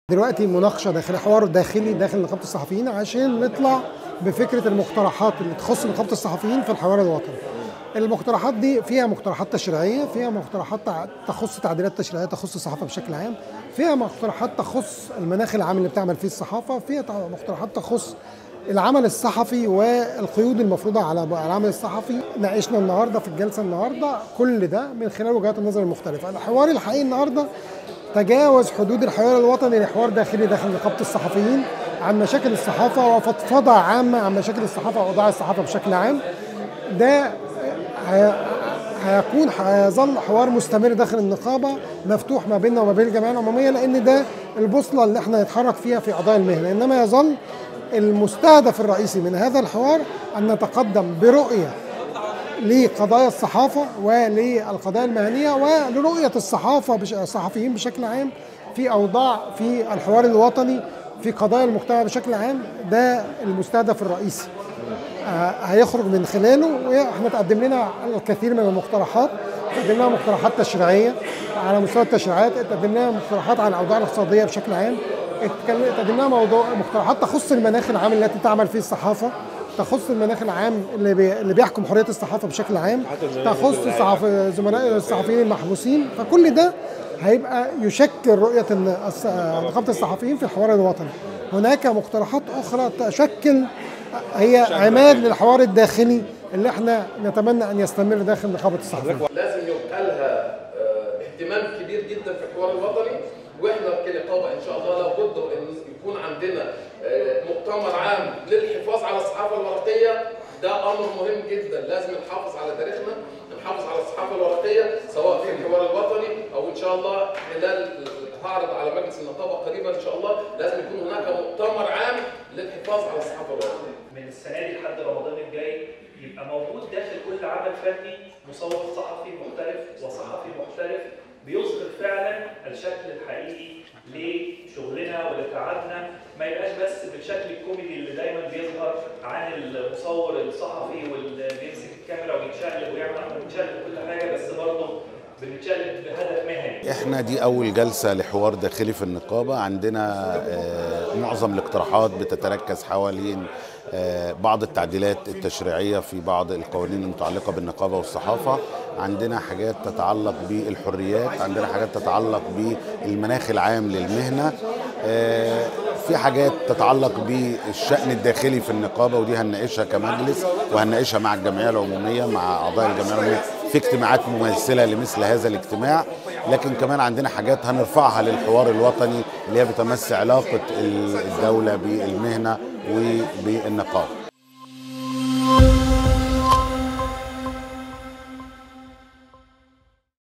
دلوقتي مناقشه داخل حوار داخلي داخل نقابه الصحفيين عشان نطلع بفكره المقترحات اللي تخص نقابه الصحفيين في الحوار الوطني. المقترحات دي فيها مقترحات تشريعيه، فيها مقترحات تخص تعديلات تشريعيه تخص الصحافه بشكل عام، فيها مقترحات تخص المناخ العام اللي بتعمل فيه الصحافه، فيها مقترحات تخص العمل الصحفي والقيود المفروضه على العمل الصحفي ناقشنا النهارده في الجلسه النهارده كل ده من خلال وجهات النظر المختلفه الحوار الحقيقي النهارده تجاوز حدود الحوار الوطني لحوار داخلي داخل نقابه الصحفيين عن مشاكل الصحافه وفضفضه عامه عن مشاكل الصحافه واوضاع الصحافه بشكل عام ده هيكون هيظل حوار مستمر داخل النقابه مفتوح ما بيننا وما بين الجمعيه العموميه لان ده البوصله اللي احنا نتحرك فيها في قضايا المهنه انما يظل المستهدف الرئيسي من هذا الحوار ان نتقدم برؤيه لقضايا الصحافه وللقضايا المهنيه ولرؤيه الصحافه الصحفيين بشكل عام في اوضاع في الحوار الوطني في قضايا المجتمع بشكل عام ده المستهدف الرئيسي آه هيخرج من خلاله واحنا تقدم لنا الكثير من المقترحات تقدم لنا مقترحات تشريعيه على مستوى التشريعات تقدم لنا مقترحات على الاوضاع الاقتصاديه بشكل عام تقدم لنا موضوع مقترحات تخص المناخ العام التي تعمل فيه الصحافه تخص المناخ العام اللي بي اللي بيحكم حريه الصحافه بشكل عام تخص الصحف زملاء الصحفيين المحبوسين فكل ده هيبقى يشكل رؤيه نقابه الصحفيين في الحوار الوطني هناك مقترحات اخرى تشكل هي عماد للحوار الداخلي اللي احنا نتمنى ان يستمر داخل نقابه الصحفيين لازم يبقى لها اهتمام كبير جدا في الحوار الوطني واحنا كنقابه ان شاء الله لابد ان يكون عندنا مؤتمر عام للحفاظ على الصحافه الورقيه ده امر مهم جدا لازم نحافظ على تاريخنا نحافظ على الصحافه الورقيه سواء في الحوار الوطني او ان شاء الله خلال تعرض على مجلس النقابه قريبا ان شاء الله لازم يكون هناك مؤتمر عام للحفاظ على الصحافه الورقيه من السنه دي لحد رمضان الجاي يبقى موجود داخل كل عمل فني مصور صحفي مختلف وصحفي محترف بيظهر فعلا الشكل الحقيقي لشغلنا ولتعبنا ما يبقاش بس بالشكل الكوميدي اللي دايما بيظهر عن المصور الصحفي واللي بيمسك الكاميرا ويتشقلب ويعمل احنا بنتشقلب كل حاجه بس برضه بنتشقلب بهدف مهني. احنا دي اول جلسه لحوار داخلي في النقابه عندنا معظم الاقتراحات بتتركز حوالين بعض التعديلات التشريعيه في بعض القوانين المتعلقه بالنقابه والصحافه عندنا حاجات تتعلق بالحريات عندنا حاجات تتعلق بالمناخ العام للمهنه في حاجات تتعلق بالشأن الداخلي في النقابة ودي هنناقشها كمجلس وهنناقشها مع الجمعية العمومية مع أعضاء الجمعية العمومية في اجتماعات ممثلة لمثل هذا الاجتماع لكن كمان عندنا حاجات هنرفعها للحوار الوطني اللي هي بتمس علاقة الدولة بالمهنة وبالنقابة